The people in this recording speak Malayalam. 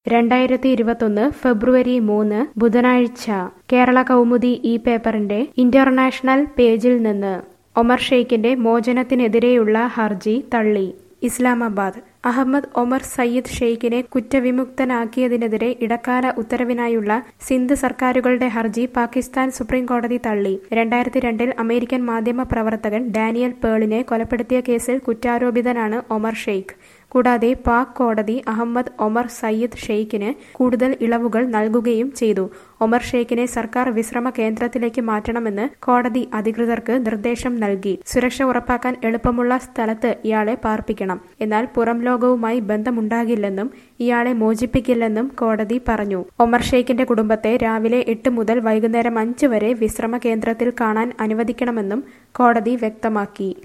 രണ്ടായിരത്തി ഇരുപത്തൊന്ന് ഫെബ്രുവരി മൂന്ന് ബുധനാഴ്ച കേരള കൗമുദി ഈ പേപ്പറിന്റെ ഇന്റർനാഷണൽ പേജിൽ നിന്ന് ഒമർ ഷെയ്ഖിന്റെ മോചനത്തിനെതിരെയുള്ള ഹർജി തള്ളി ഇസ്ലാമാബാദ് അഹമ്മദ് ഒമർ സയ്യിദ് ഷെയ്ഖിനെ കുറ്റവിമുക്തനാക്കിയതിനെതിരെ ഇടക്കാല ഉത്തരവിനായുള്ള സിന്ധ് സർക്കാരുകളുടെ ഹർജി പാകിസ്ഥാൻ സുപ്രീം കോടതി തള്ളി രണ്ടായിരത്തി രണ്ടിൽ അമേരിക്കൻ മാധ്യമ പ്രവർത്തകൻ ഡാനിയൽ പേളിനെ കൊലപ്പെടുത്തിയ കേസിൽ കുറ്റാരോപിതനാണ് ഒമർ ഷെയ്ഖ് കൂടാതെ പാക് കോടതി അഹമ്മദ് ഒമർ സയ്യിദ് ഷെയ്ഖിന് കൂടുതൽ ഇളവുകൾ നൽകുകയും ചെയ്തു ഒമർ ഷെയ്ഖിനെ സർക്കാർ വിശ്രമ കേന്ദ്രത്തിലേക്ക് മാറ്റണമെന്ന് കോടതി അധികൃതർക്ക് നിർദ്ദേശം നൽകി സുരക്ഷ ഉറപ്പാക്കാൻ എളുപ്പമുള്ള സ്ഥലത്ത് ഇയാളെ പാർപ്പിക്കണം എന്നാൽ പുറം ലോകവുമായി ബന്ധമുണ്ടാകില്ലെന്നും ഇയാളെ മോചിപ്പിക്കില്ലെന്നും കോടതി പറഞ്ഞു ഒമർ ഷെയ്ഖിന്റെ കുടുംബത്തെ രാവിലെ എട്ട് മുതൽ വൈകുന്നേരം അഞ്ച് വരെ വിശ്രമ കേന്ദ്രത്തിൽ കാണാൻ അനുവദിക്കണമെന്നും കോടതി വ്യക്തമാക്കി